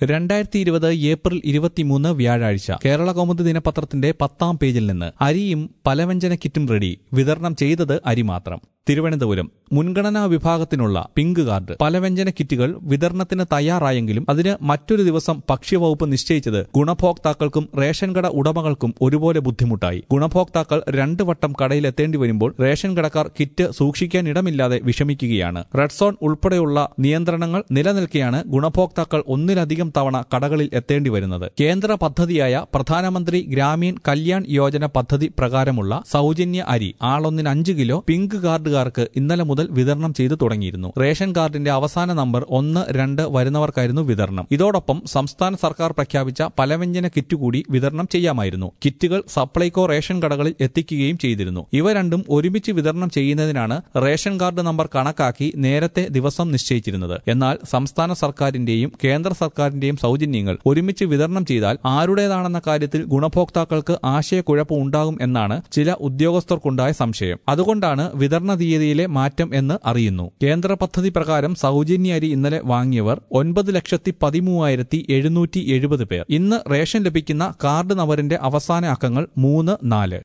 രണ്ടായിരത്തി ഇരുപത് ഏപ്രിൽ ഇരുപത്തിമൂന്ന് വ്യാഴാഴ്ച കേരള കൗമുദി ദിനപത്രത്തിന്റെ പത്താം പേജിൽ നിന്ന് അരിയും പലവ്യഞ്ജന കിറ്റും റെഡി വിതരണം ചെയ്തത് അരി മാത്രം തിരുവനന്തപുരം മുൻഗണനാ വിഭാഗത്തിനുള്ള പിങ്ക് കാർഡ് പലവ്യഞ്ജന കിറ്റുകൾ വിതരണത്തിന് തയ്യാറായെങ്കിലും അതിന് മറ്റൊരു ദിവസം ഭക്ഷ്യവകുപ്പ് നിശ്ചയിച്ചത് ഗുണഭോക്താക്കൾക്കും റേഷൻ കട ഉടമകൾക്കും ഒരുപോലെ ബുദ്ധിമുട്ടായി ഗുണഭോക്താക്കൾ രണ്ടു വട്ടം കടയിൽ എത്തേണ്ടി വരുമ്പോൾ റേഷൻ കടക്കാർ കിറ്റ് സൂക്ഷിക്കാൻ ഇടമില്ലാതെ വിഷമിക്കുകയാണ് റെഡ് സോൺ ഉൾപ്പെടെയുള്ള നിയന്ത്രണങ്ങൾ നിലനിൽക്കെയാണ് ഗുണഭോക്താക്കൾ ഒന്നിലധികം തവണ കടകളിൽ എത്തേണ്ടി വരുന്നത് കേന്ദ്ര പദ്ധതിയായ പ്രധാനമന്ത്രി ഗ്രാമീൺ കല്യാൺ യോജന പദ്ധതി പ്രകാരമുള്ള സൗജന്യ അരി ആളൊന്നിന് അഞ്ച് കിലോ പിങ്ക് കാർഡുകാർക്ക് ഇന്നലെ മുതൽ വിതരണം ചെയ്തു തുടങ്ങിയിരുന്നു റേഷൻ കാർഡിന്റെ അവസാന നമ്പർ ഒന്ന് രണ്ട് വരുന്നവർക്കായിരുന്നു വിതരണം ഇതോടൊപ്പം സംസ്ഥാന സർക്കാർ പ്രഖ്യാപിച്ച പലവ്യഞ്ജന കിറ്റ് കൂടി വിതരണം ചെയ്യാമായിരുന്നു കിറ്റുകൾ സപ്ലൈകോ റേഷൻ കടകളിൽ എത്തിക്കുകയും ചെയ്തിരുന്നു ഇവ രണ്ടും ഒരുമിച്ച് വിതരണം ചെയ്യുന്നതിനാണ് റേഷൻ കാർഡ് നമ്പർ കണക്കാക്കി നേരത്തെ ദിവസം നിശ്ചയിച്ചിരുന്നത് എന്നാൽ സംസ്ഥാന സർക്കാരിന്റെയും കേന്ദ്ര സർക്കാരിന്റെയും സൗജന്യങ്ങൾ ഒരുമിച്ച് വിതരണം ചെയ്താൽ ആരുടേതാണെന്ന കാര്യത്തിൽ ഗുണഭോക്താക്കൾക്ക് ആശയക്കുഴപ്പം ഉണ്ടാകും എന്നാണ് ചില ഉദ്യോഗസ്ഥർക്കുണ്ടായ സംശയം അതുകൊണ്ടാണ് വിതരണ തീയതിയിലെ മാറ്റം എന്ന് അറിയുന്നു കേന്ദ്ര പദ്ധതി പ്രകാരം സൗജന്യ അരി ഇന്നലെ വാങ്ങിയവർ ഒൻപത് ലക്ഷത്തി പതിമൂവായിരത്തി എഴുന്നൂറ്റി എഴുപത് പേർ ഇന്ന് റേഷൻ ലഭിക്കുന്ന കാർഡ് നമ്പറിന്റെ അവസാന അക്കങ്ങൾ മൂന്ന് നാല്